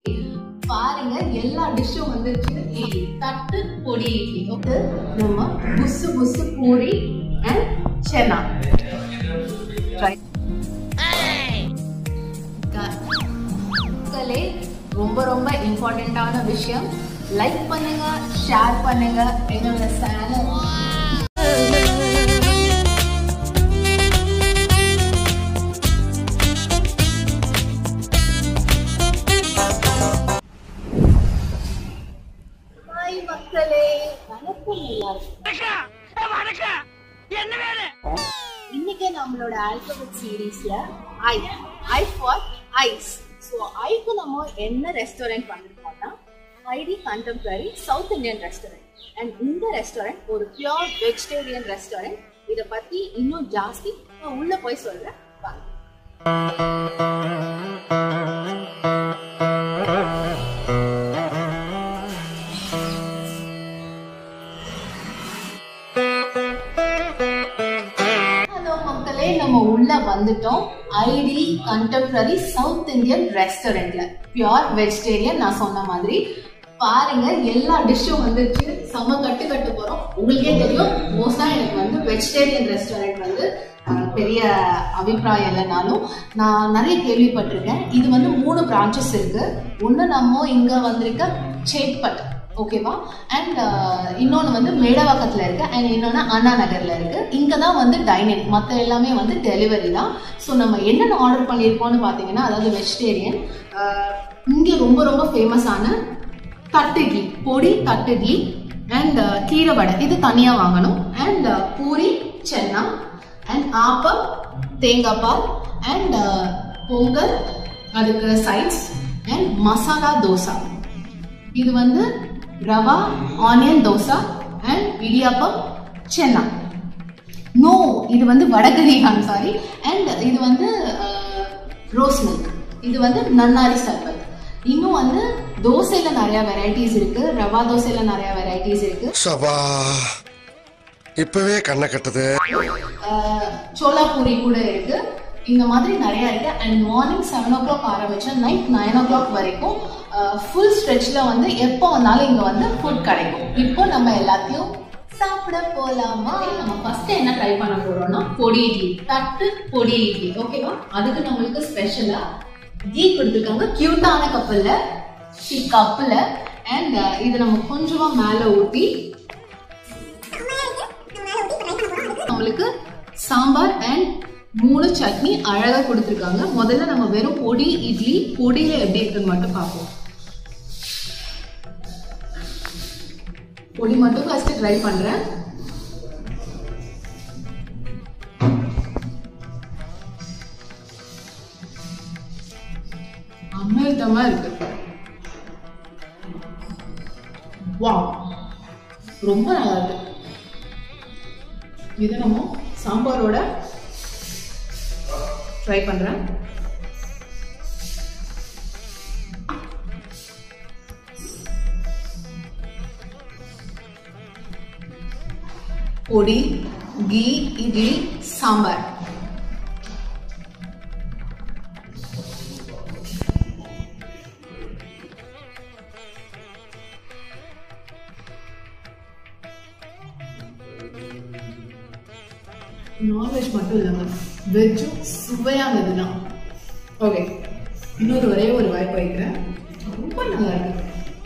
பாருங்க எல்லா டிஷ்ஷும் வந்துருச்சு இட்லி தட்டு பொடி இட்லி ஓகே நம்ம புசு புசு பூரி அண்ட் சென்னா ட்ரை மக்களே ரொம்ப ரொம்ப இம்பார்ட்டண்ட்டான விஷயம் லைக் பண்ணுங்க ஷேர் பண்ணுங்க என்னோட சேனல் ஹாய் மக்களே வணக்கம் எல்லாருக்கும் இன்னைக்கு நம்மளோட ஆல்பபெட் சீரீஸ்ல I I for ice so ஐக்கு நம்ம என்ன ரெஸ்டாரண்ட் பண்ணிருக்கோம்னா ID contemporary south Indian restaurant and இந்த ரெஸ்டாரண்ட் ஒரு பியோர் வெஜிடேரியன் ரெஸ்டாரண்ட் இதை பத்தி இன்னும் ஜாஸ்தி நான் உள்ள போய் சொல்றேன் வாங்க ஹலோ மக்களே நம்ம உள்ள வந்துட்டோம் ஐடி கண்டெம்பரரி சவுத் இந்தியன் ரெஸ்டாரண்ட்ல பியோர் வெஜிடேரியன் நான் சொன்ன மாதிரி பாருங்க எல்லா டிஷ்ஷும் வந்துருச்சு செம்ம கட்டு கட்டு போறோம் உங்களுக்கே தெரியும் மோஸ்டா எனக்கு வந்து வெஜிடேரியன் ரெஸ்டாரண்ட் வந்து அஹ், பெரிய அபிப்பிராயம் இல்லைனாலும் நான் நிறைய கேள்விப்பட்டிருக்கேன் இது வந்து மூணு பிரான்ச்சஸ் இருக்கு ஒன்று நம்ம இங்க வந்திருக்க சேட்பட் ஓகேவா அண்ட் இன்னொன்று வந்து மேடவாக்கத்தில் இருக்கு அண்ட் இன்னொன்று அண்ணா நகரில் இருக்கு இங்கே தான் வந்து டைனிங் மற்ற எல்லாமே வந்து டெலிவரி தான் ஸோ நம்ம என்னென்ன ஆர்டர் பண்ணியிருக்கோம்னு பார்த்தீங்கன்னா அதாவது வெஜிடேரியன் இங்கே ரொம்ப ரொம்ப ஃபேமஸான தட்டு இட்லி பொடி தட்டு இட்லி அண்ட் கீரை வடை இது தனியாக வாங்கணும் அண்ட் பூரி சென்னா அண்ட் ஆப்பம் தேங்காய் பால் அண்ட் பொங்கல் அதுக்கு சைட்ஸ் அண்ட் மசாலா தோசை இது வந்து rava onion dosa and idiyappam chana no இது வந்து வடகரி ஐம் சாரி அண்ட் இது வந்து ரோஸ் மில்க் இது வந்து நன்னாரி சர்பத் இன்னும் வந்து தோசையில நிறைய வெரைட்டிஸ் இருக்கு ரவா தோசையில நிறைய வெரைட்டிஸ் இருக்கு சபா இப்பவே கண்ணை கட்டுது அஹ், சோலா பூரி கூட இருக்கு இந்த மாதிரி நிறைய இருக்கு and morning seven o'clock ஆரம்பிச்சா நைட் நைன் ஓ கிளாக் வரைக்கும் ஃபுல் ஸ்ட்ரெச்சில் வந்து எப்போ வந்தாலும் இங்கே வந்து ஃபுட் கிடைக்கும் இப்போ நம்ம எல்லாத்தையும் சாப்பிட போலாமா நம்ம ஃபர்ஸ்ட் என்ன ட்ரை பண்ண போறோம்னா பொடி இட்லி தட்டு பொடி இட்லி ஓகேவா அதுக்கு நம்மளுக்கு ஸ்பெஷலா கீ கொடுத்துருக்காங்க கியூட்டான கப்பில் கப்பில் அண்ட் இது நம்ம கொஞ்சமா மேலே ஊற்றி நம்மளுக்கு சாம்பார் அண்ட் மூணு சட்னி அழகா கொடுத்துருக்காங்க முதல்ல நம்ம வெறும் பொடி இட்லி பொடியில எப்படி இருக்குன்னு மட்டும் பார்ப்போம் பொடி மட்டும் ஃபர்ஸ்ட் ட்ரை பண்றேன் அமிர்தமா இருக்கு வாவ் ரொம்ப நல்லா இருக்கு இதை நம்ம சாம்பாரோட ட்ரை பண்றேன் பொடி கீ இட்லி சாம்பார் நான்வெஜ் மட்டும் இல்லைங்க வெஜ்ஜும் சுவையானது தான் ஓகே இன்னொரு ஒரே ஒரு வாய்ப்பு வைக்கிறேன் ரொம்ப நல்லா இருக்கு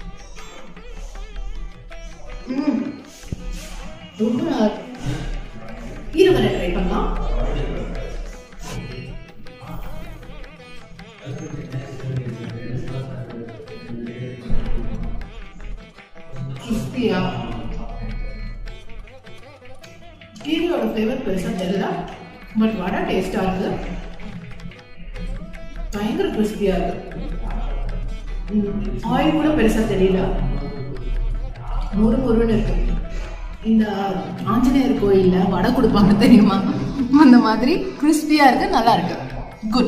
ம் ரொம்ப நல்லா இருக்கு கீரை வரை ட்ரை பண்ணலாம் கிறிஸ்பியா கீரையோட ஃப்ளேவர் பெருசாக தெரியல பட் வடை டேஸ்டாக இருக்கு பயங்கர கிறிஸ்பியாக இருக்கு ஆயில் கூட பெருசாக தெரியல மொறு மொறுன்னு இருக்கு இந்த ஆஞ்சநேயர் கோயிலில் வடை கொடுப்பாங்க தெரியுமா அந்த மாதிரி கிறிஸ்பியாக இருக்கு நல்லா இருக்கு குட்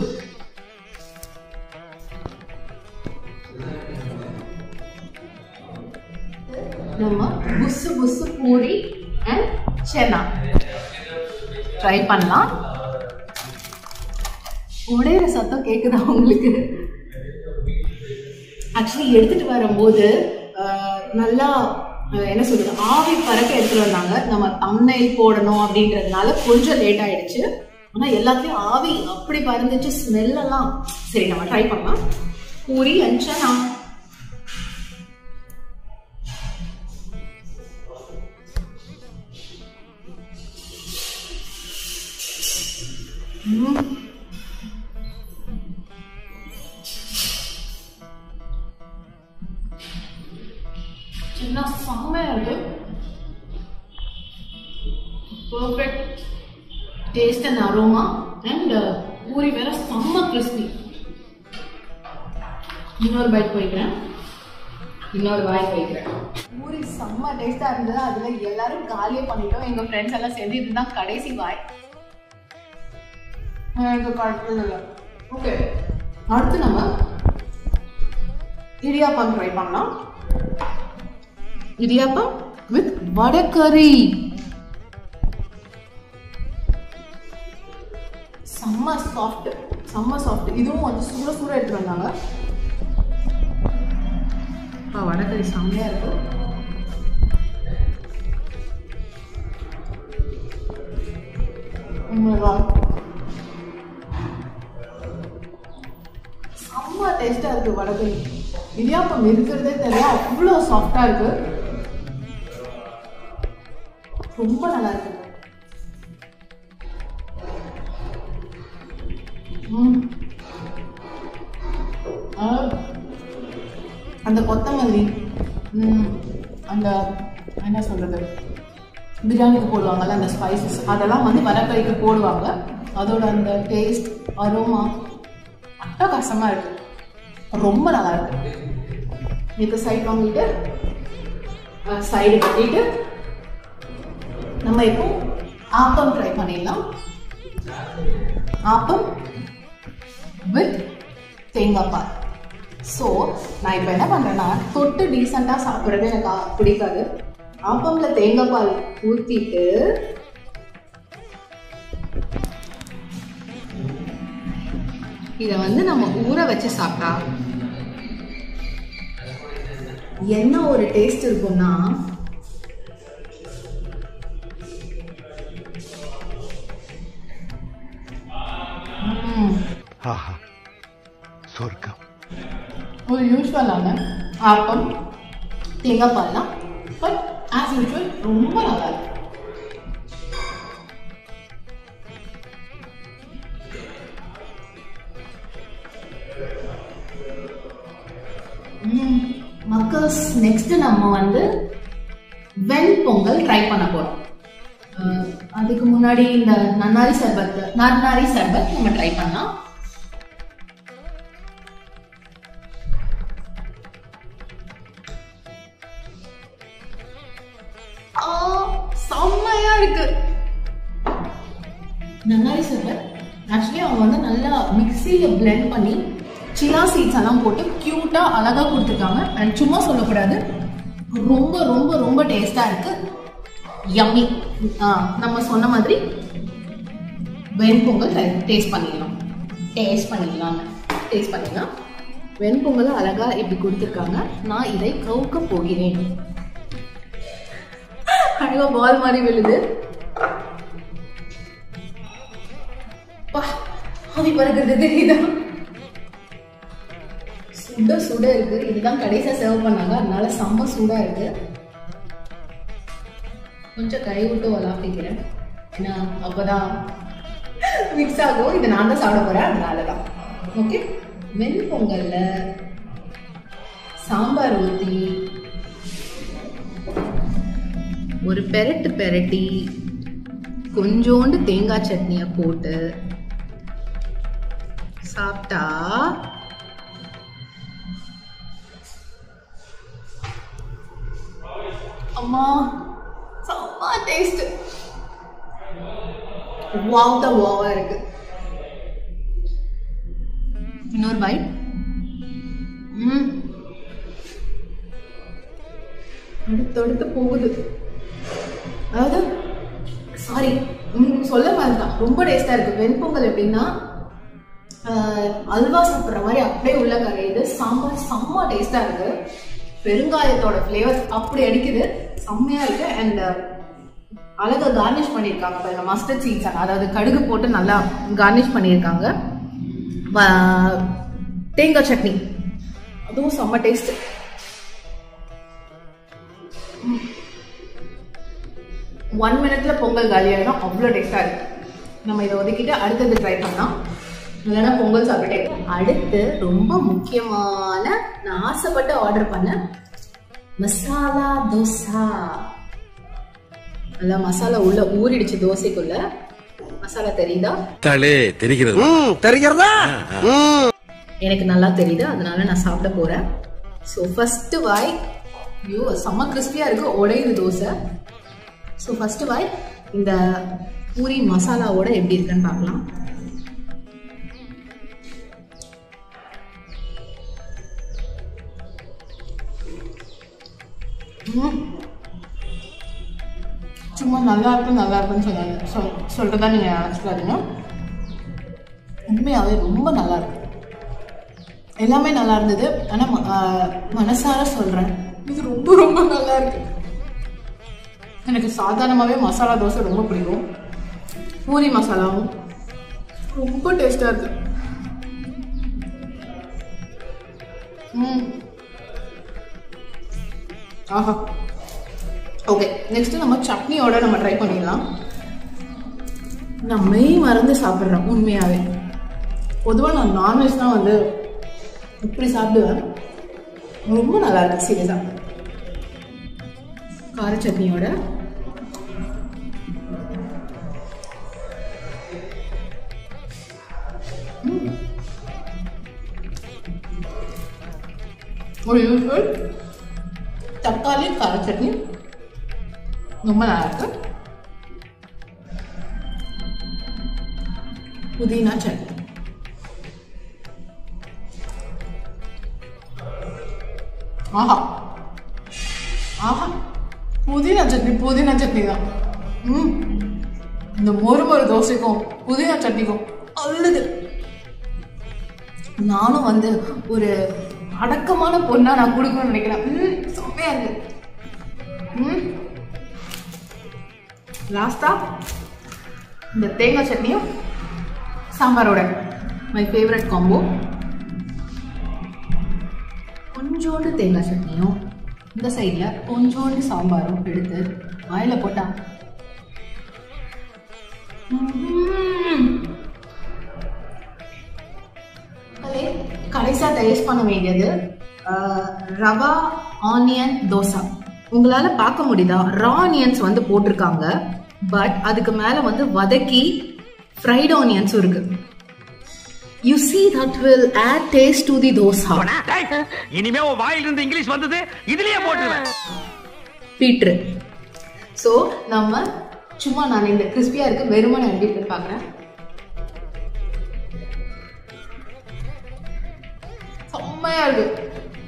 நம்ம புசு புசு பூரி அண்ட் சென்னா ட்ரை பண்ணலாம் உடையிற சத்தம் கேக்குதா உங்களுக்கு ஆக்சுவலி எடுத்துட்டு வரும்போது அஹ், நல்லா அஹ், என்ன சொல்றது ஆவி பறக்க எடுத்துட்டு வந்தாங்க நம்ம தம்னைல் போடணும் அப்படின்றதுனால கொஞ்சம் லேட் ஆயிடுச்சு ஆனா எல்லாத்தையும் ஆவி அப்படி பறந்துச்சு ஸ்மெல் எல்லாம் சரி நம்ம ட்ரை பண்ணலாம் பூரி அண்ட் சனா ம் சின்ன செம்மையா இருக்கு perfect taste and aroma and puri வேற செம்ம கிறிஸ்பி இன்னொரு பைட் போய்க்கிறேன் இன்னொரு வாய் போய்க்கிறேன் பூரி செம்ம டேஸ்டா இருந்தது அதுல எல்லாரும் காலியே பண்ணிட்டோம் எங்க ஃப்ரெண்ட்ஸ் எல்லாம் சேர்ந்து இதுதான் கடைசி வாய் எனக்கு கரெக்ட் இல்லை ஓகே அடுத்து நம்ம இடியாப்பம் ட்ரை பண்ணலாம் இடியாப்பம் வித் வடகரி செம்ம சாஃப்ட் செம்ம சாஃப்ட் இதுவும் வந்து சூட சூட எடுத்துட்டு வந்தாங்க ஆ, வடகரி செம்மையா இருக்கு உண்மையா செம்ம டேஸ்டா இருக்கு வடகரி இடியாப்பம் இருக்கிறதே தெரியல அவ்வளோ சாஃப்டா இருக்கு ரொம்ப நல்லா இருக்கு ம். ஆ, அந்த கொத்தமல்லி ம், அந்த என்ன சொல்றது பிரியாணிக்கு போடுவாங்கல்ல அந்த ஸ்பைசஸ் அதெல்லாம் வந்து வடக்கறிக்கு போடுவாங்க அதோட அந்த டேஸ்ட் அரோமா அட்டகாசமா இருக்கு ரொம்ப நல்லா இருக்கு இதுக்கு சைட் வாங்கிட்டு சைடு கட்டிட்டு நம்ம இப்போ ஆப்பம் ட்ரை பண்ணிடலாம் ஆப்பம் வித் தேங்காய் பால் ஸோ நான் இப்போ என்ன பண்ணுறேன்னா தொட்டு டீசெண்டாக சாப்பிட்றது எனக்கு ஆ- பிடிக்காது ஆப்பம்ல தேங்காய் பால் ஊற்றிட்டு இதை வந்து நம்ம ஊற வச்சு சாப்பிட்டா என்ன ஒரு டேஸ்ட் இருக்கும்னா ம், ஆஹா சொர்க்கம் ஒரு யூஸ்வலான ஆப்பம் தேங்காய் பால் தான் பட் ஆஸ் யூஸ்வல் ரொம்ப நல்லா இருக்கு மக்கள்ஸ் நெக்ஸ்ட் நம்ம வந்து வெண் பொங்கல் ட்ரை பண்ண போறோம் அஹ், அதுக்கு முன்னாடி இந்த நன்னாரி சர்பத் நன்னாரி சர்பத் நம்ம ட்ரை பண்ணலாம் ஆ, செம்மையா இருக்கு நன்னாரி சர்பத் ஆக்சுவலி அவங்க வந்து நல்லா மிக்சியில பிளெண்ட் பண்ணி சியா சீட்ஸ் எல்லாம் போட்டு கியூட்டா அழகா கொடுத்துருக்காங்க அண்ட் சும்மா சொல்லக்கூடாது ரொம்ப ரொம்ப ரொம்ப டேஸ்டா இருக்கு யம்மி நம்ம சொன்ன மாதிரி வெண்பொங்கல் டேஸ்ட் பண்ணிடலாம் டேஸ்ட் பண்ணிடலாம் டேஸ்ட் பண்ணிடலாம் வெண்பொங்கல் அழகா இப்படி கொடுத்துருக்காங்க நான் இதை கவுக்க போகிறேன் அழகா பால் மாதிரி விழுது பா, ஆவி பறக்கிறது தெரியுதா சுட சுட இருக்கு இதுதான் கடைசியா சர்வ் பண்ணாங்க அதனால செம்ம சூடா இருக்கு கொஞ்சம் கை விட்டு வளாப்பிக்கிறேன் ஏன்னா அப்பதான் மிக்ஸ் ஆகும் இதை நான் தான் சாப்பிட போறேன் அதனாலதான் ஓகே வெண் பொங்கல்ல சாம்பார் ஊத்தி ஒரு பெரட்டு பெரட்டி கொஞ்சோண்டு தேங்காய் சட்னியை போட்டு சாப்பிட்டா அம்மா செம்ம டேஸ்ட் வாவ் த வாவா இருக்கு இன்னொரு பைட் ம் அடுத்தடுத்து போகுது அதாவது சாரி சொல்ல மாதிரிதான் ரொம்ப டேஸ்டா இருக்கு வெண்பொங்கல் எப்படின்னா ஆஹ், அல்வா சாப்பிட்ற மாதிரி அப்படியே உள்ள கரையுது சாம்பார் செம்ம டேஸ்டா இருக்கு பெருங்காயத்தோட ஃப்ளேவர் அப்படி அடிக்குது செம்மையா இருக்கு அண்ட் அழகா கார்னிஷ் பண்ணியிருக்காங்க பாருங்க மஸ்டர்ட் சீட்ஸ் அதாவது கடுகு போட்டு நல்லா கார்னிஷ் பண்ணியிருக்காங்க வ- தேங்காய் சட்னி அதுவும் செம்ம டேஸ்ட் ஒன் மினிட்ல பொங்கல் காலியாயிடும் அவ்வளோ டேஸ்டா இருக்கு நம்ம இதை ஒதுக்கிட்டு அடுத்தது ட்ரை பண்ணலாம் இல்லைன்னா பொங்கல் சாப்பிட்டே அடுத்து ரொம்ப முக்கியமான நான் ஆசைப்பட்டு ஆர்டர் பண்ண மசாலா தோசா நல்லா மசாலா உள்ள ஊறிடுச்சு தோசைக்குள்ள மசாலா தெரியுதா தலே தெரிகிறது ம் தெரிகிறதா ம் எனக்கு நல்லா தெரியுது அதனால நான் சாப்பிட போறேன் ஸோ ஃபர்ஸ்ட் வாய் ஐயோ செம்ம கிறிஸ்பியா இருக்கு உடையுது தோசை ஸோ ஃபர்ஸ்ட் வாய் இந்த பூரி மசாலாவோட எப்படி இருக்குன்னு பார்க்கலாம் ம். சும்மா நல்லா இருக்கு நல்லா இருக்குன்னு சொன்னாங்க சொல் சொல்றதா நீங்க நினச்சிக்காதீங்க உண்மையாவே ரொம்ப நல்லா இருக்கு எல்லாமே நல்லா இருந்தது ஆனா ம- ஆஹ் மனசார சொல்றேன் இது ரொம்ப ரொம்ப நல்லா இருக்கு எனக்கு சாதாரணமாவே மசாலா தோசை ரொம்ப பிடிக்கும் பூரி மசாலாவும் ரொம்ப டேஸ்டா இருக்கு ம் ஆஹா ஓகே நெக்ஸ்ட் நம்ம சட்னியோட நம்ம ட்ரை பண்ணிடலாம் நான் மெய் மறந்து சாப்பிட்றேன் உண்மையாவே பொதுவாக நான் நான்வெஜ் தான் வந்து இப்படி சாப்பிடுவேன் ரொம்ப நல்லா இருக்கு சீரியஸா கார சட்னியோட ம். ஒரு யூஸ்வல் தக்காளி கார சட்னி ரொம்ப நல்லா இருக்கு புதினா சட்னி ஆஹா ஆஹா புதினா சட்னி புதினா சட்னி தான் ம் இந்த மொறு மொறு தோசைக்கும் புதினா சட்னிக்கும் அல்லது நானும் வந்து ஒரு அடக்கமான பொண்ணா நான் கொடுக்கணும்னு நினைக்கிறேன் ம் செம்மையா இருக்கு ம் லாஸ்டா இந்த தேங்காய் சட்னியும் சாம்பாரோட மை ஃபேவரட் காம்போ கொஞ்சோண்டு தேங்காய் சட்னியும் இந்த சைடில் கொஞ்சோண்டு சாம்பாரும் எடுத்து வாயில போட்டா ம்ம். மக்களே, கடைசியா டேஸ்ட் பண்ண வேண்டியது ஆஹ், ரவா ஆனியன் தோசா உங்களால பார்க்க முடியுதா ரா ஆனியன்ஸ் வந்து போட்டிருக்காங்க பட் அதுக்கு மேல வந்து வதக்கி ஃப்ரைட் ஆனியன்ஸும் இருக்கு you see that will add taste to the dosa இனிமே உன் வாயிலிருந்து இங்கிலீஷ் வந்தது இதுலயே போட்டுருவேன் பீட்ரு ஸோ நம்ம சும்மா நான் இந்த கிறிஸ்பியா இருக்கு வெறுமனை எப்படி இருக்குன்னு பார்க்குறேன் செம்மையா இருக்கு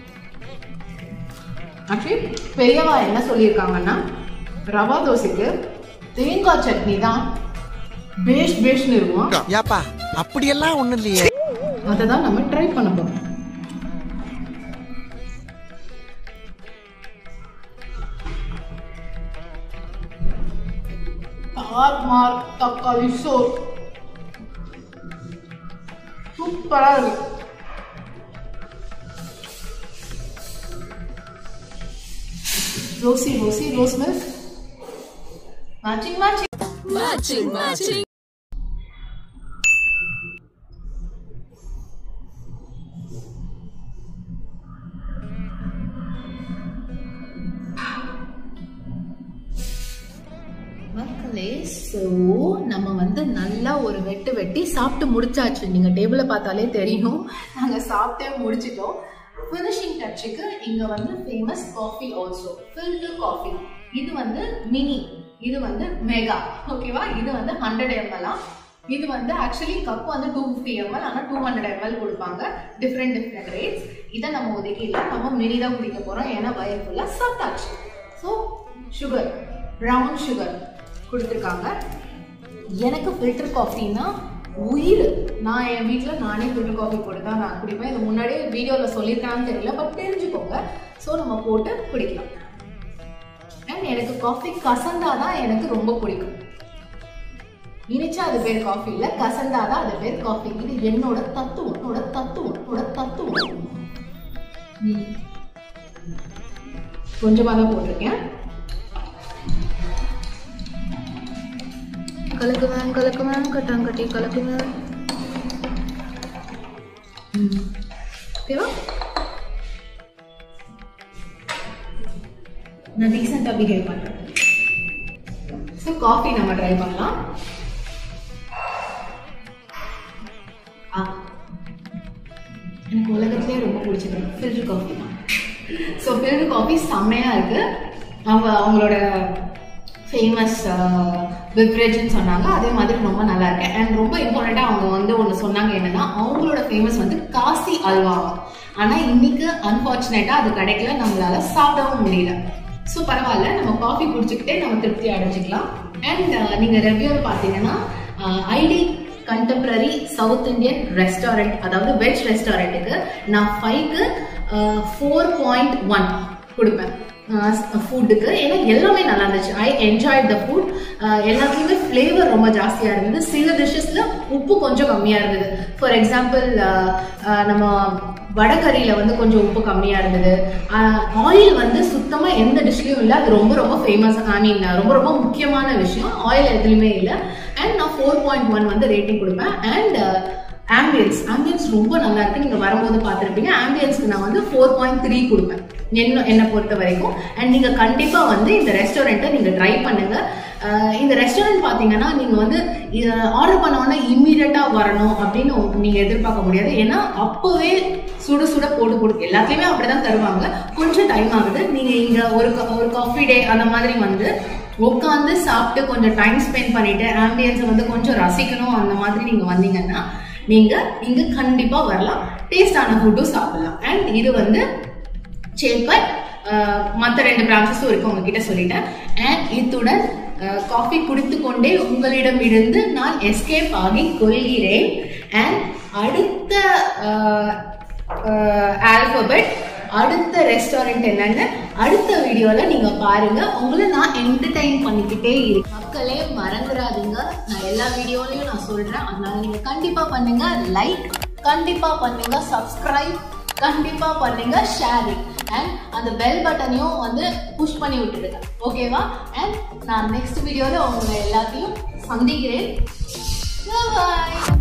ஆக்சுவலி பெரியவா என்ன சொல்லியிருக்காங்கன்னா ரவா தோசைக்கு தேங்காய் சட்னி தான் பேஷ் பேஷ்னு இருக்கும் ஏப்பா அப்படியெல்லாம் ஒண்ணும் இல்லையே அதை தான் நம்ம ட்ரை பண்ண போறோம் தார்மார் தக்காளி சோர் சூப்பரா இருக்கு rosy rosy rose milk matching matching மக்களே ஸோ நம்ம வந்து நல்லா ஒரு வெட்டு வெட்டி சாப்பிட்டு முடிச்சாச்சு நீங்கள் டேபிளை பார்த்தாலே தெரியும் நாங்கள் சாப்பிட்டே முடிச்சிட்டோம் ஃபினிஷிங் டச்சுக்கு இங்கே வந்து famous coffee also filter coffee இது வந்து மினி இது வந்து மெகா ஓகேவா இது வந்து ஹண்ட்ரட் எம்எல்லா இது வந்து ஆக்சுவலி கப் வந்து டூ ஃபிஃப்டி எம்எல் ஆனால் டூ ஹண்ட்ரட் எம்எல் கொடுப்பாங்க டிஃப்ரெண்ட் டிஃப்ரெண்ட் ரேட்ஸ் இதை நம்ம ஒதுக்கிடல நம்ம மினி தான் குடிக்க போகிறோம் ஏன்னா வயிறு ஃபுல்லாக சாப்பிட்டாச்சு ஸோ சுகர் ப்ரௌன் சுகர் கொடுத்துருக்காங்க எனக்கு ஃபில்டர் காஃபின்னா உயிர் நான் என் வீட்டில் நானே ஃபில்டர் காஃபி போட்டு தான் நான் குடிப்பேன் இது முன்னாடியே வீடியோவில் சொல்லியிருக்கான்னு தெரியல பட் தெரிஞ்சுக்கோங்க ஸோ நம்ம போட்டு குடிக்கலாம் அண்ட் எனக்கு காஃபி கசந்தா தான் எனக்கு ரொம்ப பிடிக்கும் இனிச்சா அது பேர் காஃபி இல்ல கசந்தா தான் அது பேர் காஃபி இது என்னோட தத்துவம் என்னோட தத்துவம் என்னோட தத்துவம் ம். கொஞ்சமா தான் போட்டிருக்கேன் கலக்குவேன் கலக்குவேன் கட்டாங்கட்டி கலக்குவேன் ம். ஓகேவா நான் டீசெண்டாக பிஹேவ் பண்ணுறேன் ஸோ காஃபி நம்ம ட்ரை பண்ணலாம் ஆ எனக்கு உலகத்திலே ரொம்ப பிடிச்சது ஃபில்டர் காஃபி தான் ஸோ ஃபில்டர் காஃபி செம்மையாக இருக்கு அவங்க அவங்களோட ஃபேமஸ் பிப்ரேஜ்னு சொன்னாங்க அதே மாதிரி ரொம்ப நல்லா இருக்கு அண்ட் ரொம்ப இம்பார்ட்டண்ட்டாக அவங்க வந்து ஒன்று சொன்னாங்க என்னன்னா அவங்களோட ஃபேமஸ் வந்து காசி அல்வா ஆனால் இன்னைக்கு அன்ஃபார்ச்சுனேட்டாக அது கிடைக்கல நம்மளால சாப்பிடவும் முடியல ஸோ பரவாயில்ல நம்ம காஃபி குடிச்சுக்கிட்டே நம்ம திருப்தி அடைஞ்சிக்கலாம் அண்ட் நீங்கள் ரெவ்யூவில் பார்த்தீங்கன்னா it contemporary south Indian restaurant அதாவது வெஜ் ரெஸ்டாரண்ட்டுக்கு நான் ஃபைவ்க்கு ஃபோர் பாயிண்ட் ஒன் கொடுப்பேன் ஃபுட்டுக்கு ஏன்னா எல்லாமே நல்லா இருந்துச்சு ஐ என்ஜாய் த ஃபுட் எல்லாத்துலேயுமே ஃப்ளேவர் ரொம்ப ஜாஸ்தியாக இருந்தது சில டிஷ்ஷஸில் உப்பு கொஞ்சம் கம்மியாக இருந்தது ஃபார் எக்ஸாம்பிள் நம்ம வடகறியில் வந்து கொஞ்சம் உப்பு கம்மியாக இருந்தது ஆயில் வந்து சுத்தமாக எந்த டிஷ்லையும் இல்லை அது ரொம்ப ரொம்ப ஃபேமஸ் ஐ மீன் ரொம்ப ரொம்ப முக்கியமான விஷயம் ஆயில் எதுலையுமே இல்லை அண்ட் நான் ஃபோர் பாயிண்ட் ஒன் வந்து ரேட்டிங் கொடுப்பேன் அண்ட் ஆம்பியன்ஸ் ஆம்பியன்ஸ் ரொம்ப நல்லா இருக்கு நீங்க வரும்போது பார்த்துருப்பீங்க ஆம்பியன்ஸ்க்கு நான் வந்து ஃபோர் பாயிண்ட் த்ரீ கொடுப்பேன் என்ன என்னை பொறுத்த வரைக்கும் அண்ட் நீங்க கண்டிப்பா வந்து இந்த ரெஸ்டாரண்ட்டை நீங்க ட்ரை பண்ணுங்க அஹ் இந்த ரெஸ்டாரண்ட் பாத்தீங்கன்னா நீங்க வந்து ஆர்டர் பண்ண உடனே இம்மீடியட்டா வரணும் அப்படின்னு நீங்க எதிர்பார்க்க முடியாது ஏன்னா அப்பவே சுட சுட போட்டு கொடுக்கு எல்லாத்துலயுமே அப்படிதான் தருவாங்க கொஞ்சம் டைம் ஆகுது நீங்க இங்க ஒரு co- ஒரு காஃபி டே அந்த மாதிரி வந்து உட்காந்து சாப்பிட்டு கொஞ்சம் டைம் ஸ்பெண்ட் பண்ணிட்டு ஆம்பியன்ஸை வந்து கொஞ்சம் ரசிக்கணும் அந்த மாதிரி நீங்க வந்தீங்கன்னா நீங்க இங்க கண்டிப்பா வரலாம் டேஸ்டான ஃபுட்டும் சாப்பிடலாம் அண்ட் இது வந்து சேப்பர் மற்ற ரெண்டு பிரான்ச்சஸும் இருக்கு உங்ககிட்ட சொல்லிட்டேன் அண்ட் இத்துடன் காஃபி குடித்து கொண்டே உங்களிடமிருந்து நான் எஸ்கேப் ஆகி கொள்கிறேன் அண்ட் அடுத்த ஆல்பபெட் அடுத்த ரெஸ்டாரண்ட் என்னன்னு அடுத்த வீடியோல நீங்க பாருங்க உங்களை நான் என்டர்டைன் பண்ணிக்கிட்டே இருக்கேன் மக்களே மறந்துடாதீங்க நான் எல்லா வீடியோலயும் நான் சொல்றேன் அதனால நீங்க கண்டிப்பா பண்ணுங்க லைக் கண்டிப்பா பண்ணுங்க சப்ஸ்கிரைப் கண்டிப்பா பண்ணுங்க ஷேரிங் அண்ட் அந்த பெல் பட்டனையும் வந்து புஷ் பண்ணி விட்டுடுங்க ஓகேவா அண்ட் நான் நெக்ஸ்ட் வீடியோல உங்களை எல்லாத்தையும் சந்திக்கிறேன் பாய்